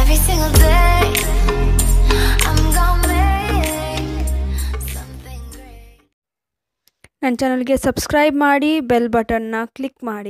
Every single day, I'm gonna make something great. ನನ್ನ ಚಾನಲ್ಗೆ subscribe ಮಾಡಿ ಬೆಲ್ ಬಟನ್ನ ಕ್ಲಿಕ್ ಮಾಡಿ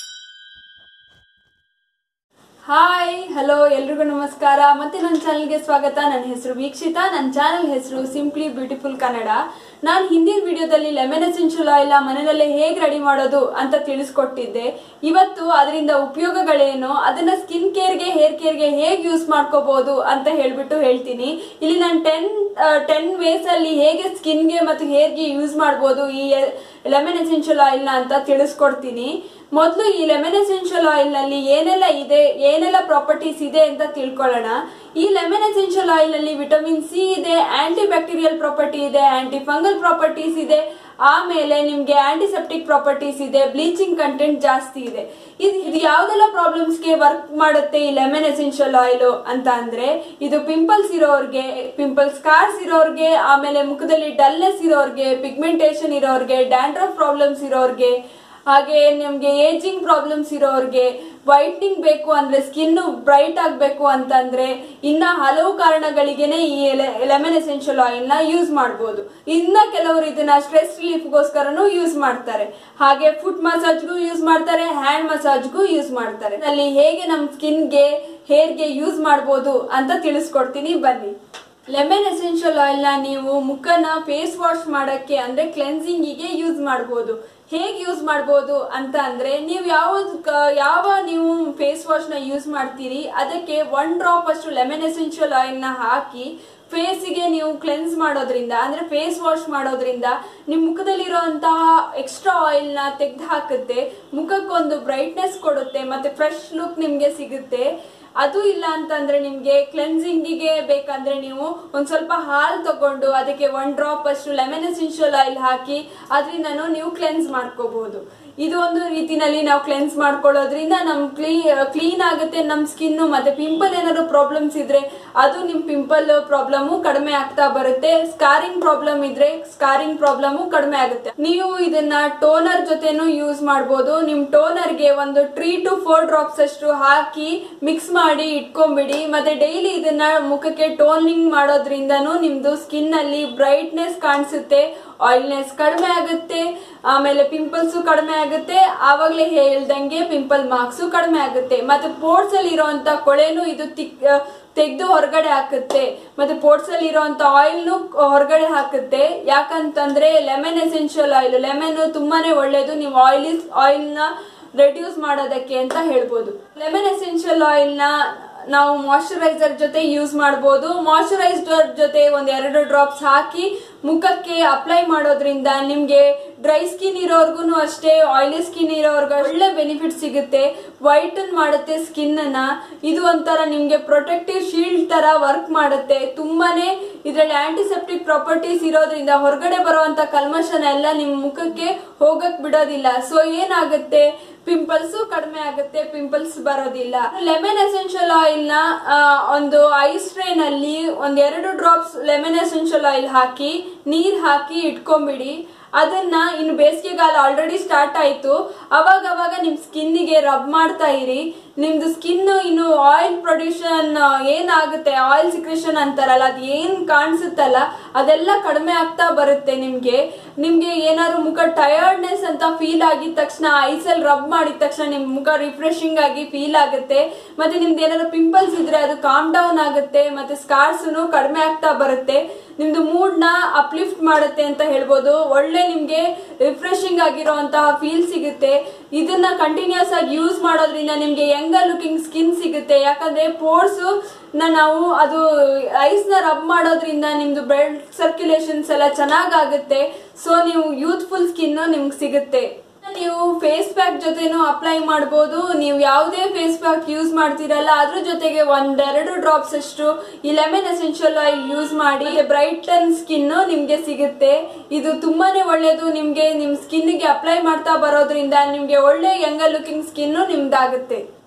ಹಾಯ್ ಹಲೋ ಎಲ್ರಿಗೂ ನಮಸ್ಕಾರ ಮತ್ತೆ ನನ್ನ ಚಾನಲ್ಗೆ ಸ್ವಾಗತ ನನ್ನ ಹೆಸರು ವೀಕ್ಷಿತಾ ನನ್ನ ಚಾನಲ್ ಹೆಸರು ಸಿಂಪ್ಲಿ ಬ್ಯೂಟಿಫುಲ್ ಕನ್ನಡ ನಾನು ಹಿಂದಿನ ವಿಡಿಯೋದಲ್ಲಿ ಲೆಮನ್ ಎಸೆನ್ಷಿಯಲ್ ಆಯಿಲ್ ಮನೆಯಲ್ಲೇ ಹೇಗೆ ರೆಡಿ ಮಾಡೋದು ಅಂತ ತಿಳಿಸ್ಕೊಟ್ಟಿದ್ದೆ ಇವತ್ತು ಅದರಿಂದ ಉಪಯೋಗಗಳೇನು ಅದನ್ನ ಸ್ಕಿನ್ ಕೇರ್ಗೆ ಹೇರ್ ಕೇರ್ಗೆ ಹೇಗೆ ಯೂಸ್ ಮಾಡ್ಕೋಬಹುದು ಅಂತ ಹೇಳ್ಬಿಟ್ಟು ಹೇಳ್ತೀನಿ ಇಲ್ಲಿ ನಾನು ಟೆನ್ ಟೆನ್ ವೇಸ್ ಅಲ್ಲಿ ಹೇಗೆ ಸ್ಕಿನ್ಗೆ ಮತ್ತು ಹೇರ್ಗೆ ಯೂಸ್ ಮಾಡ್ಬೋದು ಈ ಲೆಮನ್ ಎಸೆನ್ಷಿಯಲ್ ಆಯಿಲ್ನ ಅಂತ ತಿಳಿಸ್ಕೊಡ್ತೀನಿ ಮೊದಲು ಈ ಲೆಮನ್ ಎಸೆನ್ಷಿಯಲ್ ಆಯಿಲ್ ನಲ್ಲಿ ಏನೆಲ್ಲ ಇದೆ ಏನೆಲ್ಲ ಪ್ರಾಪರ್ಟೀಸ್ ಇದೆ ಅಂತ ತಿಳ್ಕೊಳ್ಳೋಣ ಈ ಲೆಮನ್ ಎಸೆನ್ಷಿಯಲ್ ಆಯಿಲ್ ನಲ್ಲಿ ವಿಟಮಿನ್ ಸಿ ಇದೆ ಆಂಟಿ ಬ್ಯಾಕ್ಟೀರಿಯಲ್ ಪ್ರಾಪರ್ಟಿ ಇದೆ ಆಂಟಿ ಫಂಗಲ್ ಪ್ರಾಪರ್ಟೀಸ್ ಇದೆ ಆಮೇಲೆ ನಿಮ್ಗೆ ಆಂಟಿಸೆಪ್ಟಿಕ್ ಪ್ರಾಪರ್ಟೀಸ್ ಇದೆ ಬ್ಲೀಚಿಂಗ್ ಕಂಟೆಂಟ್ ಜಾಸ್ತಿ ಇದೆ ಇದು ಇದು ಯಾವ್ದೆಲ್ಲ ಪ್ರಾಬ್ಲಮ್ಸ್ಗೆ ವರ್ಕ್ ಮಾಡುತ್ತೆ ಈ ಲೆಮನ್ ಎಸೆನ್ಷಿಯಲ್ ಆಯಿಲ್ ಅಂತ ಅಂದ್ರೆ ಇದು ಪಿಂಪಲ್ಸ್ ಇರೋರ್ಗೆ ಪಿಂಪಲ್ಸ್ ಸ್ಕಾರ್ಸ್ ಇರೋರ್ಗೆ ಆಮೇಲೆ ಮುಖದಲ್ಲಿ ಡಲ್ನೆಸ್ ಇರೋರ್ಗೆ ಪಿಗ್ಮೆಂಟೇಷನ್ ಇರೋರ್ಗೆ ಡ್ಯಾಂಡ್ರಫ್ ಪ್ರಾಬ್ಲಮ್ಸ್ ಇರೋರ್ಗೆ ಹಾಗೆ ನಿಮ್ಗೆ ಏಜಿಂಗ್ ಪ್ರಾಬ್ಲಮ್ಸ್ ಇರೋರ್ಗೆ ವೈಟ್ನಿಂಗ್ ಬೇಕು ಅಂದ್ರೆ ಸ್ಕಿನ್ ಬ್ರೈಟ್ ಆಗಬೇಕು ಅಂತಂದ್ರೆ ಇನ್ನ ಹಲವು ಕಾರಣಗಳಿಗೆನೆ ಈ ಲೆಮನ್ ಎಸೆನ್ಷಿಯಲ್ ಆಯಿಲ್ ನ ಯೂಸ್ ಮಾಡಬಹುದು ಇನ್ನ ಕೆಲವರು ಇದನ್ನ ಸ್ಟ್ರೆಸ್ ರಿಲೀಫ್ಗೋಸ್ಕರನು ಯೂಸ್ ಮಾಡ್ತಾರೆ ಹಾಗೆ ಫುಟ್ ಮಸಾಜ್ಗೂ ಯೂಸ್ ಮಾಡ್ತಾರೆ ಹ್ಯಾಂಡ್ ಮಸಾಜ್ಗೂ ಯೂಸ್ ಮಾಡ್ತಾರೆ ಅಲ್ಲಿ ಹೇಗೆ ನಮ್ಮ ಸ್ಕಿನ್ಗೆ ಹೇರ್ಗೆ ಯೂಸ್ ಮಾಡ್ಬೋದು ಅಂತ ತಿಳಿಸ್ಕೊಡ್ತೀನಿ ಬನ್ನಿ ಲೆಮನ್ ಎಸೆನ್ಷಿಯಲ್ ಆಯಿಲ್ ನ ನೀವು ಮುಖನ ಫೇಸ್ ವಾಶ್ ಮಾಡಕ್ಕೆ ಅಂದ್ರೆ ಕ್ಲೆನ್ಸಿಂಗಿಗೆ ಯೂಸ್ ಮಾಡಬಹುದು ಹೇಗೆ ಯೂಸ್ ಮಾಡ್ಬೋದು ಅಂತ ಅಂದ್ರೆ ನೀವು ಯಾವ ಯಾವ ನೀವು ಫೇಸ್ ವಾಶ್ ನ ಯೂಸ್ ಮಾಡ್ತೀರಿ ಅದಕ್ಕೆ ಒನ್ ಡ್ರಾಪ್ ಅಷ್ಟು ಲೆಮನ್ ಎಸೆನ್ಷಿಯಲ್ ಆಯಿಲ್ ನ ಹಾಕಿ ಫೇಸಿಗೆ ನೀವು ಕ್ಲೆನ್ಸ್ ಮಾಡೋದ್ರಿಂದ ಅಂದ್ರೆ ಫೇಸ್ ವಾಶ್ ಮಾಡೋದ್ರಿಂದ ನಿಮ್ಮ ಮುಖದಲ್ಲಿರುವಂತಹ ಎಕ್ಸ್ಟ್ರಾ ಆಯಿಲ್ ನ ತೆಗೆದು ಹಾಕುತ್ತೆ ಮುಖಕ್ಕೊಂದು ಬ್ರೈಟ್ನೆಸ್ ಕೊಡುತ್ತೆ ಮತ್ತೆ ಫ್ರೆಶ್ ಲುಕ್ ನಿಮ್ಗೆ ಸಿಗುತ್ತೆ ಅದು ಇಲ್ಲ ಅಂತಂದ್ರೆ ನಿಮ್ಗೆ ಕ್ಲೆನ್ಸಿಂಗಿಗೆ ಬೇಕಂದ್ರೆ ನೀವು ಒಂದ್ ಸ್ವಲ್ಪ ಹಾಲು ತಗೊಂಡು ಅದಕ್ಕೆ ಒನ್ ಡ್ರಾಪ್ ಅಷ್ಟು ಲೆಮನ್ ಎಸೆನ್ಷಿಯಲ್ ಆಯಿಲ್ ಹಾಕಿ ಅದರಿಂದನೂ ನೀವು ಕ್ಲೆನ್ಸ್ ಮಾಡ್ಕೋಬಹುದು ಇದು ಒಂದು ರೀತಿನಲ್ಲಿ ನಾವು ಕ್ಲೆನ್ಸ್ ಮಾಡ್ಕೊಳ್ಳೋದ್ರಿಂದ ನಮ್ ಕ್ಲೀ ಕ್ಲೀನ್ ಆಗುತ್ತೆ ನಮ್ ಸ್ಕಿನ್ ಮತ್ತೆ ಪಿಂಪಲ್ ಏನಾದ್ರು ಪ್ರಾಬ್ಲಮ್ಸ್ ಇದ್ರೆ ಅದು ನಿಮ್ ಪಿಂಪಲ್ ಪ್ರಾಬ್ಲಮ್ ಕಡಿಮೆ ಆಗ್ತಾ ಬರುತ್ತೆ ಸ್ಕಾರಿಂಗ್ ಪ್ರಾಬ್ಲಮ್ ಇದ್ರೆ ಸ್ಕಾರಿಂಗ್ ಪ್ರಾಬ್ಲಮ್ ಕಡಿಮೆ ಆಗುತ್ತೆ ನೀವು ಇದನ್ನ ಟೋನರ್ ಜೊತೆನೂ ಯೂಸ್ ಮಾಡ್ಬೋದು ನಿಮ್ ಟೋನರ್ಗೆ ಒಂದು ತ್ರೀ ಟು ಫೋರ್ ಡ್ರಾಪ್ಸ್ ಅಷ್ಟು ಹಾಕಿ ಮಿಕ್ಸ್ ಮಾಡಿ ಇಟ್ಕೊಂಡ್ಬಿಡಿ ಮತ್ತೆ ಡೈಲಿ ಇದನ್ನ ಮುಖಕ್ಕೆ ಟೋನಿಂಗ್ ಮಾಡೋದ್ರಿಂದನೂ ನಿಮ್ದು ಸ್ಕಿನ್ ಅಲ್ಲಿ ಬ್ರೈಟ್ನೆಸ್ ಕಾಣಿಸುತ್ತೆ ಆಯಿಲ್ನೆಸ್ ಕಡಿಮೆ ಆಗುತ್ತೆ ಆಮೇಲೆ ಪಿಂಪಲ್ಸ್ ಕಡಿಮೆ ಆಗುತ್ತೆ ಆವಾಗಲೇ ಹೇಳ್ದಂಗೆ ಪಿಂಪಲ್ ಮಾರ್ಕ್ಸು ಕಡಿಮೆ ಆಗುತ್ತೆ ಮತ್ತೆ ಪೋರ್ಟ್ಸ್ ಅಲ್ಲಿ ಇರುವಂತ ಕೊಳೆನು ಇದು ತಿಕ್ ತೆಗೆದು ಹೊರಗಡೆ ಹಾಕುತ್ತೆ ಮತ್ತೆ ಪೋರ್ಟ್ಸ್ ಅಲ್ಲಿ ಇರುವಂತ ಆಯಿಲ್ನು ಹೊರಗಡೆ ಹಾಕುತ್ತೆ ಯಾಕಂತಂದ್ರೆ ಲೆಮನ್ ಎಸೆನ್ಷಿಯಲ್ ಆಯಿಲ್ ಲೆಮನ್ ತುಂಬಾನೇ ಒಳ್ಳೇದು ನೀವು ಆಯಿಲ್ ಆಯಿಲ್ ನ ರೆಡ್ಯೂಸ್ ಮಾಡೋದಕ್ಕೆ ಅಂತ ಹೇಳ್ಬೋದು ಲೆಮನ್ ಎಸೆನ್ಷಿಯಲ್ ಆಯಿಲ್ ನ ನಾವು ಮಾಯಶ್ಚರೈಸರ್ ಜೊತೆ ಯೂಸ್ ಮಾಡಬಹುದು ಮಾಯಶ್ಚರೈಸರ್ ಜೊತೆ ಒಂದ್ ಎರಡು ಡ್ರಾಪ್ಸ್ ಹಾಕಿ ಮುಖಕ್ಕೆ ಅಪ್ಲೈ ಮಾಡೋದ್ರಿಂದ ನಿಮ್ಗೆ ಡ್ರೈ ಸ್ಕಿನ್ ಇರೋರ್ಗು ಅಷ್ಟೇ ಆಯಿಲಿ ಸ್ಕಿನ್ ಇರೋರ್ಗು ಒಳ್ಳೆ ಬೆನಿಫಿಟ್ ಸಿಗುತ್ತೆ ವೈಟನ್ ಮಾಡುತ್ತೆ ಸ್ಕಿನ್ ಅನ್ನ ಇದು ಒಂಥರ ನಿಮ್ಗೆ ಪ್ರೊಟೆಕ್ಟಿವ್ ಶೀಲ್ಡ್ ತರ ವರ್ಕ್ ಮಾಡುತ್ತೆ ತುಂಬಾನೇ ಇದರಲ್ಲಿ ಆಂಟಿಸೆಪ್ಟಿಕ್ ಪ್ರಾಪರ್ಟೀಸ್ ಇರೋದ್ರಿಂದ ಹೊರಗಡೆ ಬರುವಂತ ಕಲ್ಮಶನ ಎಲ್ಲ ನಿಮ್ ಮುಖಕ್ಕೆ ಹೋಗಕ್ ಬಿಡೋದಿಲ್ಲ ಸೊ ಏನಾಗುತ್ತೆ ಪಿಂಪಲ್ಸ್ ಕಡಿಮೆ ಆಗುತ್ತೆ ಪಿಂಪಲ್ಸ್ ಬರೋದಿಲ್ಲ ಲೆಮನ್ ಎಸೆನ್ಷಿಯಲ್ ಆಯಿಲ್ ನ ಒಂದು ಐಸ್ ಟ್ರೇ ನಲ್ಲಿ ಒಂದ್ ಎರಡು ಡ್ರಾಪ್ಸ್ ಲೆಮನ್ ಎಸೆನ್ಷಿಯಲ್ ಆಯಿಲ್ ಹಾಕಿ ನೀರ್ ಹಾಕಿ ಇಟ್ಕೊಂಬಿಡಿ ಅದನ್ನ ಇನ್ನು ಬೇಸಿಗೆಗಾಲ ಆಲ್ರೆಡಿ ಸ್ಟಾರ್ಟ್ ಆಯ್ತು ಅವಾಗ ಅವಾಗ ನಿಮ್ ಸ್ಕಿನ್ನಿಗೆ ರಬ್ ಮಾಡ್ತಾ ಇರಿ ನಿಮ್ದು ಸ್ಕಿನ್ ಇನ್ನು ಆಯಿಲ್ ಪ್ರೊಡ್ಯೂಷನ್ ಏನಾಗುತ್ತೆ ಆಯಿಲ್ ಸಿಕ್ರೇಷನ್ ಅಂತಾರಲ್ಲ ಅದು ಏನ್ ಕಾಣಿಸುತ್ತಲ್ಲ ಅದೆಲ್ಲ ಕಡಿಮೆ ಆಗ್ತಾ ಬರುತ್ತೆ ನಿಮ್ಗೆ ನಿಮ್ಗೆ ಏನಾದ್ರು ಮುಖ ಟಯರ್ಡ್ನೆಸ್ ಅಂತ ಫೀಲ್ ಆಗಿದ ತಕ್ಷಣ ಐಸಲ್ ರಬ್ ಮಾಡಿದ ತಕ್ಷಣ ನಿಮ್ ಮುಖ ರಿಫ್ರೆಶಿಂಗ್ ಆಗಿ ಫೀಲ್ ಆಗುತ್ತೆ ಮತ್ತೆ ನಿಮ್ದು ಏನಾದ್ರು ಪಿಂಪಲ್ಸ್ ಇದ್ರೆ ಅದು ಕಾಮ್ ಡೌನ್ ಆಗುತ್ತೆ ಮತ್ತೆ ಸ್ಕಾರ್ಸ್ ಕಡಿಮೆ ಆಗ್ತಾ ಬರುತ್ತೆ ನಿಮ್ದು ಮೂಡ್ ನ ಅಪ್ಲಿಫ್ಟ್ ಮಾಡುತ್ತೆ ಅಂತ ಹೇಳ್ಬೋದು ಒಳ್ಳೆ ನಿಮ್ಗೆ ರಿಫ್ರೆಶಿಂಗ್ ಆಗಿರುವಂತಹ ಫೀಲ್ ಸಿಗುತ್ತೆ ಇದನ್ನ ಕಂಟಿನ್ಯೂಸ್ ಆಗಿ ಯೂಸ್ ಮಾಡೋದ್ರಿಂದ ನಿಮ್ಗೆ ಯಂಗರ್ ಲುಕಿಂಗ್ ಸ್ಕಿನ್ ಸಿಗುತ್ತೆ ಯಾಕಂದ್ರೆ ಪೋರ್ಸ್ ನಾವು ಅದು ಐಸ್ ನ ರಬ್ ಮಾಡೋದ್ರಿಂದ ನಿಮ್ದು ಬ್ಲಡ್ ಸರ್ಕ್ಯುಲೇಷನ್ಸ್ ಎಲ್ಲ ಚೆನ್ನಾಗಾಗುತ್ತೆ ಸೊ ನೀವು ಯೂತ್ಫುಲ್ ಸ್ಕಿನ್ ನಿಮ್ಗೆ ಸಿಗುತ್ತೆ ನೀವು ಫೇಸ್ ಪ್ಯಾಕ್ ಜೊತೆನೂ ಅಪ್ಲೈ ಮಾಡಬಹುದು ನೀವು ಯಾವುದೇ ಫೇಸ್ ಪ್ಯಾಕ್ ಯೂಸ್ ಮಾಡ್ತೀರಲ್ಲ ಅದ್ರ ಜೊತೆಗೆ ಒಂದೆರಡು ಡ್ರಾಪ್ಸ್ ಅಷ್ಟು ಈ ಲೆಮನ್ ಎಸೆನ್ಷಿಯಲ್ ಆಯಿಲ್ ಯೂಸ್ ಮಾಡಿ ಬ್ರೈಟನ್ ಸ್ಕಿನ್ ನಿಮ್ಗೆ ಸಿಗುತ್ತೆ ಇದು ತುಂಬಾನೇ ಒಳ್ಳೇದು ನಿಮ್ಗೆ ನಿಮ್ ಸ್ಕಿನ್ಗೆ ಅಪ್ಲೈ ಮಾಡ್ತಾ ಬರೋದ್ರಿಂದ ನಿಮ್ಗೆ ಒಳ್ಳೆ ಯಂಗರ್ ಲುಕಿಂಗ್ ಸ್ಕಿನ್ ನಿಮ್ದಾಗುತ್ತೆ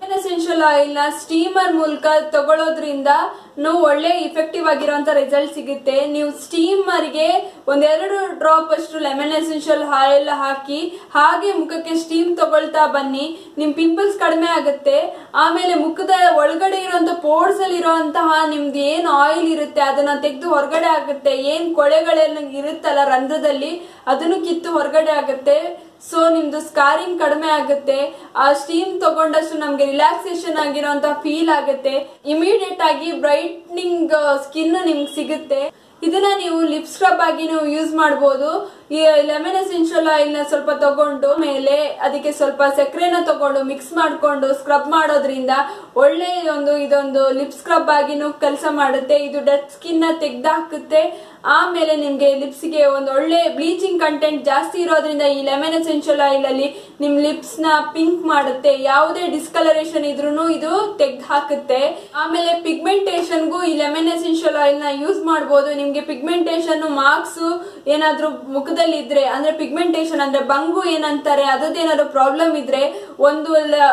ಎಸೆನ್ಷಿಯಲ್ ಆಯಿಲ್ ನ ಸ್ಟೀಮರ್ ಮೂಲಕ ತಗೊಳ್ಳೋದ್ರಿಂದ ನಾವು ಒಳ್ಳೆ ಇಫೆಕ್ಟಿವ್ ಆಗಿರುವಂತ ರಿಸಲ್ಟ್ ಸಿಗುತ್ತೆ ನೀವು ಸ್ಟೀಮರ್ ಗೆ ಒಂದೆರಡು ಡ್ರಾಪ್ ಅಷ್ಟು ಲೆಮನ್ ಎಸೆನ್ಷಿಯಲ್ ಆಯಿಲ್ ಹಾಕಿ ಹಾಗೆ ಮುಖಕ್ಕೆ ಸ್ಟೀಮ್ ತಗೊಳ್ತಾ ಬನ್ನಿ ನಿಮ್ ಪಿಂಪಲ್ಸ್ ಕಡಿಮೆ ಆಗುತ್ತೆ ಆಮೇಲೆ ಮುಖದ ಒಳಗಡೆ ಇರುವಂತ ಪೋರ್ಸ್ ಅಲ್ಲಿ ಇರುವಂತಹ ನಿಮ್ದು ಏನ್ ಆಯಿಲ್ ಇರುತ್ತೆ ಅದನ್ನ ತೆಗೆದು ಹೊರಗಡೆ ಆಗುತ್ತೆ ಏನ್ ಕೊಳೆಗಳೆಲ್ಲ ಇರುತ್ತಲ್ಲ ರಂಧ್ರದಲ್ಲಿ ಅದನ್ನು ಕಿತ್ತು ಹೊರಗಡೆ ಆಗುತ್ತೆ ಸೊ ನಿಮ್ದು ಸ್ಕಾರಿಂಗ್ ಕಡಿಮೆ ಆಗುತ್ತೆ ಆ ಸ್ಟೀಮ್ ತಗೊಂಡಷ್ಟು ನಮ್ಗೆ ರಿಲ್ಯಾಕ್ಸೇಷನ್ ಆಗಿರೋಂತ ಫೀಲ್ ಆಗುತ್ತೆ ಇಮಿಡಿಯೇಟ್ ಆಗಿ ಬ್ರೈಟ್ನಿಂಗ್ ಸ್ಕಿನ್ ನಿಮ್ಗೆ ಸಿಗುತ್ತೆ ಇದನ್ನ ನೀವು ಲಿಪ್ ಸ್ಕ್ರಬ್ ಆಗಿ ನೀವು ಯೂಸ್ ಮಾಡಬಹುದು ಈ ಲೆಮನ್ ಎಸೆನ್ಷಿಯಲ್ ಆಯಿಲ್ ನ ಸ್ವಲ್ಪ ತಗೊಂಡು ಮೇಲೆ ಅದಕ್ಕೆ ಸ್ವಲ್ಪ ಸಕ್ಕರೆನ ತಗೊಂಡು ಮಿಕ್ಸ್ ಮಾಡ್ಕೊಂಡು ಸ್ಕ್ರಬ್ ಮಾಡೋದ್ರಿಂದ ಒಳ್ಳೆ ಒಂದು ಇದೊಂದು ಲಿಪ್ ಸ್ಕ್ರಬ್ ಆಗಿನೂ ಕೆಲಸ ಮಾಡುತ್ತೆ ಇದು ಡೆಡ್ ಸ್ಕಿನ್ ನ ತೆಗ್ದಾಕುತ್ತೆ ಆಮೇಲೆ ನಿಮ್ಗೆ ಲಿಪ್ಸ್ ಗೆ ಒಂದು ಒಳ್ಳೆ ಬ್ಲೀಚಿಂಗ್ ಕಂಟೆಂಟ್ ಜಾಸ್ತಿ ಇರೋದ್ರಿಂದ ಈ ಲೆಮನ್ ಎಸೆನ್ಷಿಯಲ್ ಆಯಿಲ್ ಅಲ್ಲಿ ನಿಮ್ ಲಿಪ್ಸ್ ನ ಪಿಂಕ್ ಮಾಡುತ್ತೆ ಯಾವುದೇ ಡಿಸ್ಕಲರೇಷನ್ ಇದ್ರೂ ಇದು ತೆಗ್ದು ಹಾಕುತ್ತೆ ಆಮೇಲೆ ಪಿಗ್ಮೆಂಟೇಷನ್ಗೂ ಈ ಲೆಮನ್ ಎಸೆನ್ಷಿಯಲ್ ಆಯಿಲ್ ನ ಯೂಸ್ ಮಾಡಬಹುದು ನಿಮ್ಗೆ ಪಿಗ್ಮೆಂಟೇಷನ್ ಮಾರ್ಕ್ಸ್ ಏನಾದ್ರೂ ಮುಖದಲ್ಲಿ ಇದ್ರೆ ಅಂದ್ರೆ ಪಿಗ್ಮೆಂಟೇಷನ್ ಅಂದ್ರೆ ಬಂಗು ಏನಂತಾರೆ ಅದರದ್ದೇನಾದ್ರು ಪ್ರಾಬ್ಲಮ್ ಇದ್ರೆ ಒಂದು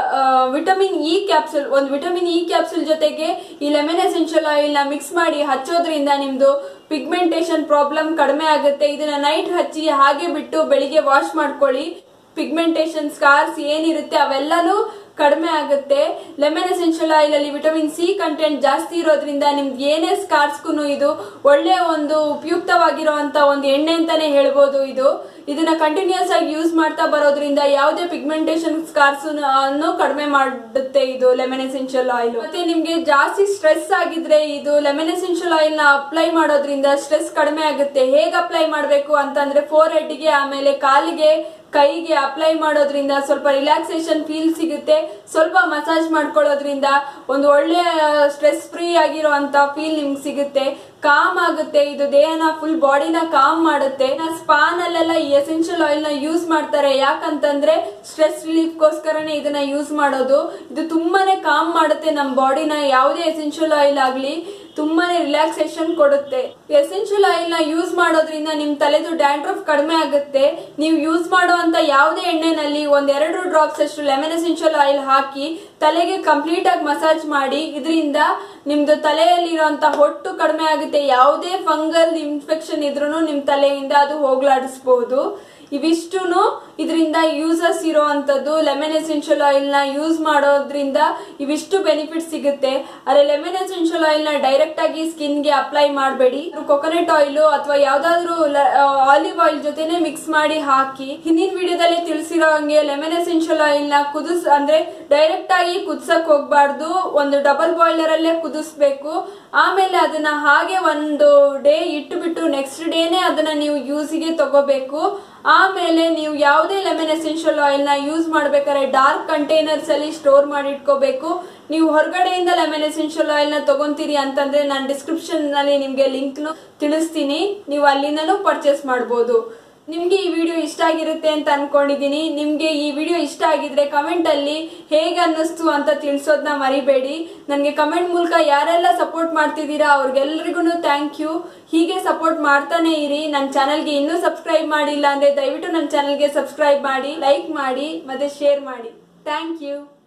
ವಿಟಮಿನ್ ಇ ಕ್ಯಾಪ್ಸುಲ್ ಒಂದು ವಿಟಮಿನ್ ಇ ಕ್ಯಾಪ್ಸುಲ್ ಜೊತೆಗೆ ಈ ಲೆಮನ್ ಎಸೆನ್ಷಿಯಲ್ ಆಯಿಲ್ ನ ಮಿಕ್ಸ್ ಮಾಡಿ ಹಚ್ಚೋದ್ರಿಂದ ನಿಮ್ದು ಪಿಗ್ಮೆಂಟೇಷನ್ ಪ್ರಾಬ್ಲಮ್ ಕಡಿಮೆ ಆಗುತ್ತೆ ಇದನ್ನ ನೈಟ್ ಹಚ್ಚಿ ಹಾಗೆ ಬಿಟ್ಟು ಬೆಳಿಗ್ಗೆ ವಾಶ್ ಮಾಡ್ಕೊಳ್ಳಿ ಪಿಗ್ಮೆಂಟೇಷನ್ ಸ್ಕಾರ್ಸ್ ಏನಿರುತ್ತೆ ಅವೆಲ್ಲನೂ ಕಡಿಮೆ ಆಗುತ್ತೆ ಲೆಮನ್ ಎಸೆನ್ಷಿಯಲ್ ಆಯಿಲ್ ಅಲ್ಲಿ ವಿಟಮಿನ್ ಸಿ ಕಂಟೆಂಟ್ ಜಾಸ್ತಿ ಇರೋದ್ರಿಂದ ನಿಮ್ಗೆ ಏನೇ ಸ್ಕಾರ್ಸ್ಗೂ ಇದು ಒಳ್ಳೆ ಒಂದು ಉಪಯುಕ್ತವಾಗಿರುವಂತ ಒಂದು ಎಣ್ಣೆ ಅಂತಾನೆ ಹೇಳ್ಬೋದು ಇದು ಇದನ್ನ ಕಂಟಿನ್ಯೂಸ್ ಆಗಿ ಯೂಸ್ ಮಾಡ್ತಾ ಬರೋದ್ರಿಂದ ಯಾವುದೇ ಪಿಗ್ಮೆಂಟೇಷನ್ ಸ್ಕಾರ್ಸ್ ಅನ್ನು ಕಡಿಮೆ ಮಾಡುತ್ತೆ ಇದು ಲೆಮನ್ ಎಸೆನ್ಷಿಯಲ್ ಆಯಿಲ್ ಮತ್ತೆ ನಿಮ್ಗೆ ಜಾಸ್ತಿ ಸ್ಟ್ರೆಸ್ ಆಗಿದ್ರೆ ಇದು ಲೆಮನ್ ಎಸೆನ್ಷಿಯಲ್ ಆಯಿಲ್ ನ ಅಪ್ಲೈ ಮಾಡೋದ್ರಿಂದ ಸ್ಟ್ರೆಸ್ ಕಡಿಮೆ ಆಗುತ್ತೆ ಹೇಗೆ ಅಪ್ಲೈ ಮಾಡಬೇಕು ಅಂತಂದ್ರೆ ಫೋರ್ ಹೆಡ್ಗೆ ಆಮೇಲೆ ಕಾಲಿಗೆ ಕೈಗೆ ಅಪ್ಲೈ ಮಾಡೋದ್ರಿಂದ ಸ್ವಲ್ಪ ರಿಲ್ಯಾಕ್ಸೇಷನ್ ಫೀಲ್ ಸಿಗುತ್ತೆ ಸ್ವಲ್ಪ ಮಸಾಜ್ ಮಾಡ್ಕೊಳ್ಳೋದ್ರಿಂದ ಒಂದು ಒಳ್ಳೆ ಸ್ಟ್ರೆಸ್ ಫ್ರೀ ಆಗಿರುವಂತ ಫೀಲ್ ನಿಮ್ಗೆ ಸಿಗುತ್ತೆ ಕಾಮ್ ಆಗುತ್ತೆ ಇದು ದೇಹನ ಫುಲ್ ಬಾಡಿನ ಕಾಮ್ ಮಾಡುತ್ತೆ ಸ್ಪಾನ್ ಅಲ್ಲೆಲ್ಲ ಈ ಎಸೆನ್ಷಿಯಲ್ ಆಯಿಲ್ ನ ಯೂಸ್ ಮಾಡ್ತಾರೆ ಯಾಕಂತಂದ್ರೆ ಸ್ಟ್ರೆಸ್ ರಿಲೀಫ್ಗೋಸ್ಕರನೇ ಇದನ್ನ ಯೂಸ್ ಮಾಡೋದು ಇದು ತುಂಬಾನೇ ಕಾಮ್ ಮಾಡುತ್ತೆ ನಮ್ಮ ಬಾಡಿನ ಯಾವುದೇ ಎಸೆನ್ಷಿಯಲ್ ಆಯಿಲ್ ಆಗ್ಲಿ ತುಂಬಾನೇ ರಿಲ್ಯಾಕ್ಸೇಷನ್ ಕೊಡುತ್ತೆ ಎಸೆನ್ಷಿಯಲ್ ಆಯಿಲ್ ನ ಯೂಸ್ ಮಾಡೋದ್ರಿಂದ ನಿಮ್ ತಲೆದು ಡ್ಯಾಂಡ್ರಫ್ ಕಡಿಮೆ ಆಗುತ್ತೆ ನೀವು ಯೂಸ್ ಮಾಡುವಂತ ಯಾವುದೇ ಎಣ್ಣೆನಲ್ಲಿ ಒಂದೆರಡು ಡ್ರಾಪ್ಸ್ ಅಷ್ಟು ಲೆಮನ್ ಎಸೆನ್ಷಿಯಲ್ ಆಯಿಲ್ ಹಾಕಿ ತಲೆಗೆ ಕಂಪ್ಲೀಟ್ ಆಗಿ ಮಸಾಜ್ ಮಾಡಿ ಇದರಿಂದ ನಿಮ್ದು ತಲೆಯಲ್ಲಿರುವಂತ ಹೊಟ್ಟು ಕಡಿಮೆ ಆಗುತ್ತೆ ಯಾವುದೇ ಫಂಗಲ್ ಇನ್ಫೆಕ್ಷನ್ ಇದ್ರೂ ನಿಮ್ ತಲೆಯಿಂದ ಅದು ಹೋಗ್ಲಾಡಿಸಬಹುದು ಇವಿಷ್ಟುನು ಇದರಿಂದ ಯೂಸಸ್ ಇರುವಂತದ್ದು ಲೆಮನ್ ಎಸೆನ್ಷಿಯಲ್ ಆಯಿಲ್ ನ ಯೂಸ್ ಮಾಡೋದ್ರಿಂದ ಇವಿಷ್ಟು ಬೆನಿಫಿಟ್ ಸಿಗುತ್ತೆ ಅದೇ ಲೆಮನ್ ಎಸೆನ್ಷಿಯಲ್ ಆಯಿಲ್ ನ ಡೈರೆಕ್ಟ್ ಆಗಿ ಸ್ಕಿನ್ ಗೆ ಅಪ್ಲೈ ಮಾಡಬೇಡಿ ಕೊಕೊನಟ್ ಆಯಿಲ್ ಅಥವಾ ಯಾವ್ದಾದ್ರು ಆಲಿವ್ ಆಯಿಲ್ ಜೊತೆನೆ ಮಿಕ್ಸ್ ಮಾಡಿ ಹಾಕಿ ಹಿಂದಿನ ವಿಡಿಯೋದಲ್ಲಿ ತಿಳಿಸಿರೋ ಹಂಗೆ ಲೆಮನ್ ಎಸೆನ್ಷಿಯಲ್ ಆಯಿಲ್ ನ ಕುದಿಸ್ ಅಂದ್ರೆ ಡೈರೆಕ್ಟ್ ಆಗಿ ಕುದಿಸಕ್ ಹೋಗ್ಬಾರ್ದು ಒಂದು ಡಬಲ್ ಬಾಯ್ಲರ್ ಅಲ್ಲೇ ಕುದಿಸ್ಬೇಕು ಆಮೇಲೆ ಅದನ್ನ ಹಾಗೆ ಒಂದು ಡೇ ಇಟ್ಟುಬಿಟ್ಟು ನೆಕ್ಸ್ಟ್ ಡೇನೆ ಅದನ್ನ ನೀವು ಯೂಸಿಗೆ ತಗೋಬೇಕು ಆಮೇಲೆ ನೀವು ಯಾವುದೇ ಲೆಮನ್ ಎಸೆನ್ಷಿಯಲ್ ಆಯಿಲ್ ನ ಯೂಸ್ ಮಾಡ್ಬೇಕಾದ್ರೆ ಡಾರ್ಕ್ ಕಂಟೈನರ್ಸ್ ಅಲ್ಲಿ ಸ್ಟೋರ್ ಮಾಡಿ ಇಟ್ಕೋಬೇಕು ನೀವು ಹೊರಗಡೆಯಿಂದ ಲೆಮನ್ ಎಸೆನ್ಷಿಯಲ್ ಆಯಿಲ್ ನ ತಗೊಂತೀರಿ ಅಂತಂದ್ರೆ ನಾನು ಡಿಸ್ಕ್ರಿಪ್ಷನ್ ನಲ್ಲಿ ನಿಮ್ಗೆ ಲಿಂಕ್ ತಿಳಿಸ್ತೀನಿ ನೀವು ಅಲ್ಲಿಂದನೂ ಪರ್ಚೇಸ್ ಮಾಡಬಹುದು ನಿಮ್ಗೆ ಈ ವಿಡಿಯೋ ಇಷ್ಟ ಆಗಿರುತ್ತೆ ಅಂತ ಅನ್ಕೊಂಡಿದೀನಿ ನಿಮ್ಗೆ ಈ ವಿಡಿಯೋ ಇಷ್ಟ ಆಗಿದ್ರೆ ಕಮೆಂಟ್ ಅಲ್ಲಿ ಹೇಗೆ ಅನ್ನಿಸ್ತು ಅಂತ ತಿಳಿಸೋದನ್ನ ಮರಿಬೇಡಿ ನನಗೆ ಕಮೆಂಟ್ ಮೂಲಕ ಯಾರೆಲ್ಲ ಸಪೋರ್ಟ್ ಮಾಡ್ತಿದ್ದೀರಾ ಅವ್ರಿಗೆಲ್ರಿಗೂ ಥ್ಯಾಂಕ್ ಯು ಹೀಗೆ ಸಪೋರ್ಟ್ ಮಾಡ್ತಾನೆ ಇರಿ ನನ್ನ ಚಾನಲ್ಗೆ ಇನ್ನೂ ಸಬ್ಸ್ಕ್ರೈಬ್ ಮಾಡಿಲ್ಲ ಅಂದ್ರೆ ದಯವಿಟ್ಟು ನನ್ನ ಚಾನಲ್ಗೆ ಸಬ್ಸ್ಕ್ರೈಬ್ ಮಾಡಿ ಲೈಕ್ ಮಾಡಿ ಮತ್ತೆ ಶೇರ್ ಮಾಡಿ ಥ್ಯಾಂಕ್ ಯು